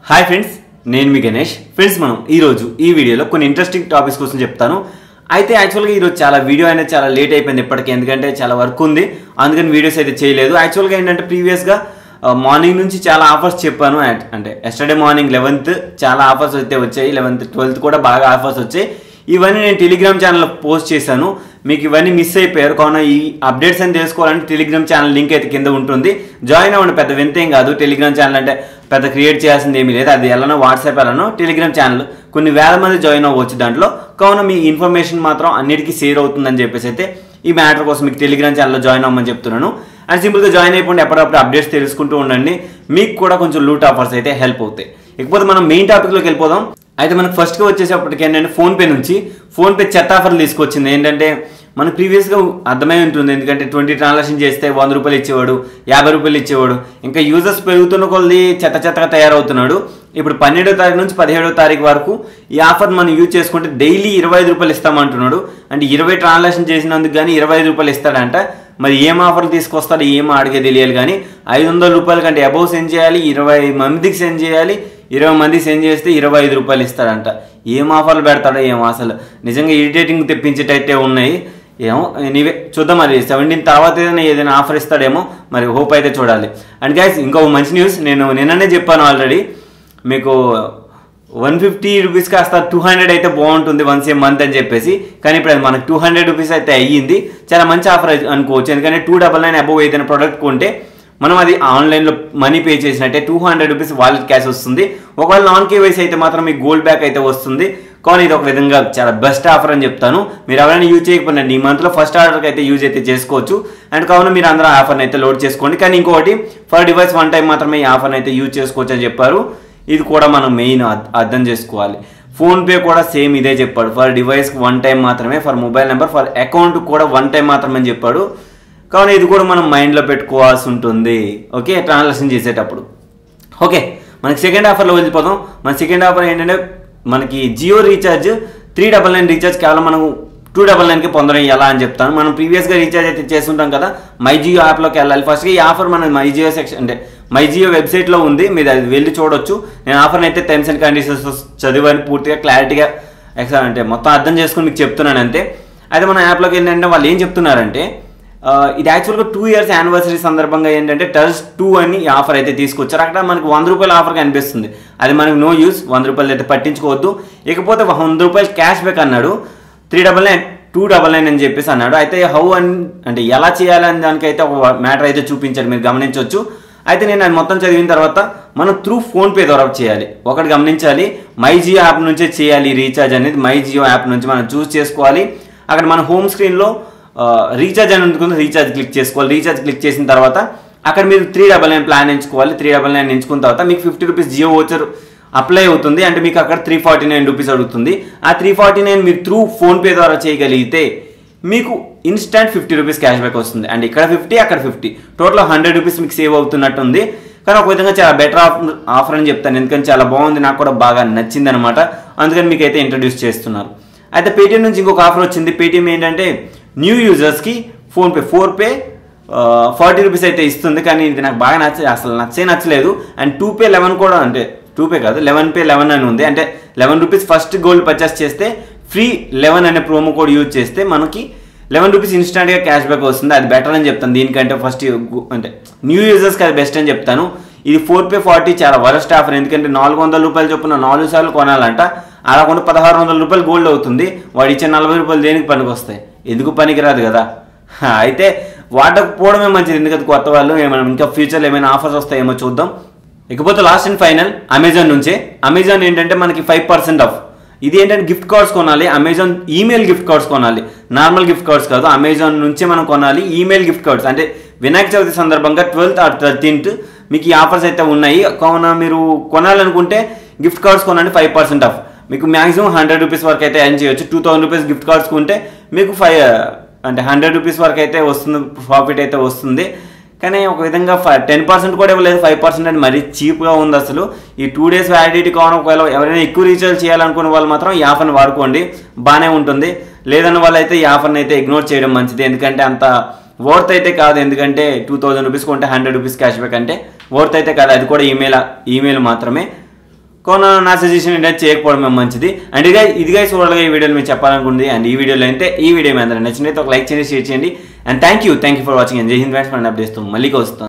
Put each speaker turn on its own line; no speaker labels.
hi friends నేను మీ Ganesh friends మనం ఈరోజు ఈ వీడియోలో కొన్ని ఇంట్రెస్టింగ్ టాపిక్స్ కోసం చెప్తాను అయితే యాక్చువల్గా ఈరోజు చాలా వీడియో అనేది చాలా లేట్ అయిపోయింది ఇప్పటికీ ఎందుకంటే చాలా వర్క్ ఉంది అందుకని వీడియోస్ అయితే చేయలేదు యాక్చువల్గా ఏంటంటే ప్రీవియస్గా మార్నింగ్ నుంచి చాలా ఆఫర్స్ చెప్పాను at- అంటే ఎస్టర్డే మార్నింగ్ లెవెన్త్ చాలా ఆఫర్స్ అయితే వచ్చాయి లెవెన్త్ ట్వెల్త్ కూడా బాగా ఆఫర్స్ వచ్చాయి ఇవన్నీ నేను టెలిగ్రామ్ ఛానల్లో పోస్ట్ చేశాను మీకు ఇవన్నీ మిస్ అయిపోయారు కావున ఈ అప్డేట్స్ అని తెలుసుకోవాలంటే టెలిగ్రామ్ ఛానల్ లింక్ అయితే కింద ఉంటుంది జాయిన్ అవ్వండి పెద్ద వింతేం కాదు టెలిగ్రామ్ ఛానల్ అంటే పెద్ద క్రియేట్ చేయాల్సింది ఏమీ లేదు అది ఎలానో వాట్సాప్ ఎలానో టెలిగ్రామ్ ఛానల్ కొన్ని వేల మంది జాయిన్ అవ్వచ్చు దాంట్లో కావున మీ ఇన్ఫర్మేషన్ మాత్రం అన్నిటికీ షేర్ అవుతుందని చెప్పేసి అయితే ఈ మ్యాటర్ కోసం మీకు టెలిగ్రామ్ ఛానల్లో జాయిన్ అవ్వమని చెప్తున్నాను అండ్ సింపుల్గా జాయిన్ అయిపోండి ఎప్పటికప్పుడు అప్డేట్స్ తెలుసుకుంటూ ఉండండి మీకు కూడా కొంచెం లూట్ ఆఫర్స్ అయితే హెల్ప్ అవుతాయి ఇకపోతే మనం మెయిన్ టాపిక్లోకి వెళ్ళిపోదాం అయితే మనకు ఫస్ట్గా వచ్చేసప్పటికి ఏంటంటే ఫోన్పే నుంచి ఫోన్పే చెత్త ఆఫర్లు తీసుకొచ్చింది ఏంటంటే మనకు ప్రీవియస్గా అర్థమై ఉంటుంది ఎందుకంటే ట్వంటీ ట్రాన్సాక్షన్ చేస్తే వంద రూపాయలు ఇచ్చేవాడు యాభై రూపాయలు ఇచ్చేవాడు ఇంకా యూజర్స్ పెరుగుతున్న కొలది చెత్త చెత్తగా తయారవుతున్నాడు ఇప్పుడు పన్నెండో తారీఖు నుంచి పదిహేడో తారీఖు వరకు ఈ ఆఫర్ మనం యూజ్ చేసుకుంటే డైలీ ఇరవై ఐదు రూపాయలు ఇస్తామంటున్నాడు అంటే ఇరవై ట్రాన్సాక్షన్ చేసినందుకు కానీ ఇరవై ఐదు రూపాయలు ఇస్తాడంట మరి ఏం ఆఫర్లు తీసుకొస్తాడో ఏం అడిగే తెలియాలి కానీ ఐదు వందల రూపాయల కంటే అబౌవ్ సెండ్ చేయాలి ఇరవై మందికి సెండ్ చేయాలి ఇరవై మందికి సెండ్ చేస్తే ఇరవై ఐదు రూపాయలు ఇస్తాడంట ఏం ఆఫర్లు పెడతాడో ఏం అసలు నిజంగా ఇరిటేటింగ్ తెప్పించేటైతే ఉన్నాయి ఏమో నీవే చూద్దాం మరి సెవెంటీన్ తర్వాత ఏదైనా ఏదైనా ఆఫర్ ఇస్తాడేమో మరి హోప్ అయితే చూడాలి అండ్ గైస్ ఇంకో మంచి న్యూస్ నేను నిన్ననే చెప్పాను ఆల్రెడీ మీకు వన్ ఫిఫ్టీ రూపీస్ కాస్త టూ హండ్రెడ్ అయితే బాగుంటుంది వన్స్ ఏ మంత్ అని చెప్పేసి కానీ ఇప్పుడు అది మనకు టూ హండ్రెడ్ రూపీస్ అయితే అయ్యింది చాలా మంచి ఆఫర్ అనుకోవచ్చు ఎందుకంటే టూ డబల్ నైన్ అబోవ్ ఏదైనా ప్రోడక్ట్ కొంటే మనం అది ఆన్లైన్లో మనీ పే చేసినట్టే two hundred rupees wallet cash వస్తుంది ఒకవేళ నాన్ కేవైసీ అయితే మాత్రం మీకు గోల్డ్ బ్యాక్ అయితే వస్తుంది కానీ ఇది ఒక విధంగా చాలా బెస్ట్ ఆఫర్ అని చెప్తాను మీరు ఎవరైనా యూజ్ చేయకపోయినా ఈ మంత్లో ఫస్ట్ ఆర్డర్కి అయితే యూజ్ అయితే చేసుకోవచ్చు అండ్ కావున మీరు అందరూ ఆఫర్ని అయితే లోడ్ చేసుకోండి కానీ ఇంకొకటి ఫర్ డివైస్ వన్ టైం మాత్రమే ఈ ఆఫర్ని అయితే యూజ్ చేసుకోవచ్చు అని చెప్పారు ఇది కూడా మనం మెయిన్ అర్థం చేసుకోవాలి ఫోన్పే కూడా సేమ్ ఇదే చెప్పాడు ఫర్ డివైస్కి వన్ టైం మాత్రమే for mobile number for account కూడా వన్ టైం మాత్రమే అని చెప్పాడు కావున ఇది కూడా మనం మైండ్లో పెట్టుకోవాల్సి ఉంటుంది ఓకే ట్రాన్సాక్షన్ చేసేటప్పుడు ఓకే మనకి సెకండ్ ఆఫర్లో వెళ్ళిపోదాం మన సెకండ్ ఆఫర్ ఏంటంటే మనకి Jio recharge three double nine recharge కేవలం మనం టూ డబల్ నైన్కి పొందడం ఎలా అని చెప్తాను మనం ప్రీవియస్గా రీఛార్జ్ అయితే చేస్తుంటాం కదా మై జియో యాప్లోకి వెళ్ళాలి ఫస్ట్గా ఈ ఆఫర్ మన మై జియో సెక్షన్ అంటే మై జియో వెబ్సైట్లో ఉంది మీరు అది వెళ్ళి చూడొచ్చు నేను ఆఫర్ని అయితే టర్మ్స్ అండ్ కండిషన్స్ చదివాను పూర్తిగా క్లారిటీగా ఎక్సా అంటే మొత్తం అర్థం చేసుకుని మీకు చెప్తున్నాను అంతే అయితే మన యాప్లోకి ఏంటంటే వాళ్ళు ఏం చెప్తున్నారంటే ఆ, ఇది యాక్చువల్గా టూ ఇయర్స్ యానివర్సరీ సందర్భంగా ఏంటంటే టర్స్ టూ అని ఈ ఆఫర్ అయితే తీసుకొచ్చారు అక్కడ మనకు వంద రూపాయల ఆఫర్ కనిపిస్తుంది అది మనకు నో యూస్ వంద రూపాయలు అయితే పట్టించుకోవద్దు ఇకపోతే వంద రూపాయలు క్యాష్ బ్యాక్ అన్నాడు three double nine two double nine అని చెప్పేసి అన్నాడు అయితే హౌ అని అంటే ఎలా చేయాలని దానికైతే ఒక మ్యాటర్ అయితే చూపించాడు మీరు గమనించవచ్చు అయితే నేను అది మొత్తం చదివిన తర్వాత మనం త్రూ ఫోన్పే ద్వారా చేయాలి ఒకటి గమనించాలి మై జియో యాప్ నుంచే చేయాలి రీఛార్జ్ అనేది మై జియో యాప్ నుంచి మనం చూస్ చేసుకోవాలి అక్కడ మన హోమ్ స్క్రీన్లో రీఛార్జ్ అని ఉంటుంది రీఛార్జ్ క్లిక్ చేసుకోవాలి రీఛార్జ్ క్లిక్ చేసిన తర్వాత అక్కడ మీరు త్రీ డబల్ నైన్ ప్లాన్ ఎంచుకోవాలి త్రీ డబల్ నైన్ ఎంచుకున్న తర్వాత మీకు fifty rupees Jio voucher apply అవుతుంది అంటే మీకు అక్కడ త్రీ ఫార్టీ నైన్ రూపీస్ అడుగుతుంది ఆ త్రీ ఫార్టీ నైన్ మీరు త్రూ ఫోన్పే ద్వారా చేయగలిగితే మీకు instant fifty rupees cash back వస్తుంది అండ్ ఇక్కడ ఫిఫ్టీ అక్కడ ఫిఫ్టీ టోటల్ హండ్రెడ్ రూపీస్ మీకు సేవ్ అవుతున్నట్టు ఉంది కానీ ఒక విధంగా చాలా బెటర్ ఆఫర్ ఆఫర్ అని చెప్తాను ఎందుకని చాలా బాగుంది నాకు కూడా బాగా నచ్చింది అనమాట అందుకని మీకు అయితే ఇంట్రడ్యూస్ చేస్తున్నారు అయితే పేటీఎం నుంచి ఇంకొక ఆఫర్ వచ్చింది పేటీఎం ఏంటంటే న్యూ యూజర్స్కి PhonePe four pay forty rupees అయితే ఇస్తుంది కానీ ఇది నాకు బాగా నచ్చ అసలు నచ్చే నచ్చలేదు అండ్ టూ పే లెవెన్ కూడా అంటే టూ పే కాదు లెవెన్ పే లెవెన్ అని ఉంది అంటే eleven rupees first gold purchase చేస్తే ఫ్రీ లెవెన్ అనే ప్రోమో కోడ్ యూజ్ చేస్తే మనకి లెవెన్ రూపీస్ ఇన్స్టాంట్గా క్యాష్ బ్యాక్ వస్తుంది అది బెటర్ అని చెప్తాను దీనికంటే ఫస్ట్ అంటే న్యూ యూజర్స్కి అది బెస్ట్ అని చెప్తాను ఇది ఫోర్ పే ఫార్టీ చాలా వరస్ట్ ఆఫర్ ఎందుకంటే నాలుగు వందల రూపాయలు చొప్పున నాలుగు సార్లు కొనాలంట అలా కొంటే పదహారు వందల రూపాయలు గోల్డ్ అవుతుంది వాడు ఇచ్చే నలభై రూపాయలు దేనికి పనికి వస్తాయి ఎందుకు పనికిరాదు కదా హా, అయితే వాడకపోవడమే మంచిది ఎందుకంటే కొత్త వాళ్ళు ఏమైనా ఇంకా ఫ్యూచర్లో ఏమైనా ఆఫర్స్ వస్తాయేమో చూద్దాం ఇకపోతే లాస్ట్ అండ్ ఫైనల్ అమెజాన్ నుంచే అమెజాన్ ఏంటంటే మనకి ఫైవ్ పర్సెంట్ ఆఫ్ ఇది ఏంటంటే గిఫ్ట్ కార్డ్స్ కొనాలి అమెజాన్ ఈమెయిల్ గిఫ్ట్ కార్డ్స్ కొనాలి నార్మల్ గిఫ్ట్ కార్డ్స్ కాదు అమెజాన్ నుంచే మనం కొనాలి ఈమెయిల్ గిఫ్ట్ కార్డ్స్ అంటే వినాయక చవితి సందర్భంగా ట్వెల్త్ ఆర్ థర్టీన్త్ మీకు ఈ ఆఫర్స్ అయితే ఉన్నాయి కావున మీరు కొనాలనుకుంటే గిఫ్ట్ కార్డ్స్ కొనండి ఫైవ్ పర్సెంట్ ఆఫ్ మీకు మాక్సిమం హండ్రెడ్ రూపీస్ వరకు అయితే ఎర్న్ చేయొచ్చు two thousand rupees gift cards కొంటే మీకు ఫైవ్ అంటే హండ్రెడ్ రూపీస్ వరకు అయితే వస్తుంది ప్రాఫిట్ అయితే వస్తుంది కానీ ఒక విధంగా టెన్ పర్సెంట్ కూడా ఇవ్వలేదు ఫైవ్ పర్సెంట్ అని మరీ చీప్గా ఉంది అసలు ఈ టూ డేస్ వ్యాలిడిటీ కావడం ఒకవేళ ఎవరైనా ఎక్కువ రీఛార్జ్ చేయాలనుకునే వాళ్ళు మాత్రం ఈ ఆఫర్ని వాడుకోండి బాగానే ఉంటుంది లేదన్న వాళ్ళు అయితే ఈ ఆఫర్ని అయితే ఇగ్నోర్ చేయడం మంచిది ఎందుకంటే అంత వర్త్ అయితే కాదు ఎందుకంటే టూ థౌజండ్ రూపీస్ కొంటే హండ్రెడ్ రూపీస్ క్యాష్ బ్యాక్ అంటే వర్త్ అయితే కాదు అది కూడా ఈమెయిల్ ఈమెయిల్ మాత్రమే కొన నా సజెషన్ ఏంటంటే చేయకపోవడం మంచిది అండ్ ఇదిగా ఇదిగా చూడాలి ఈ వీడియోని మీరు చెప్పాలనుకుంది అండ్ ఈ వీడియోలో అయితే ఈ వీడియో మీ అందరూ నచ్చినైతే ఒక లైక్ చేయండి షేర్ చేయండి and thank you thank you for watching and Jai Hind friends మన అప్డేట్స్ మళ్ళీ వస్తాం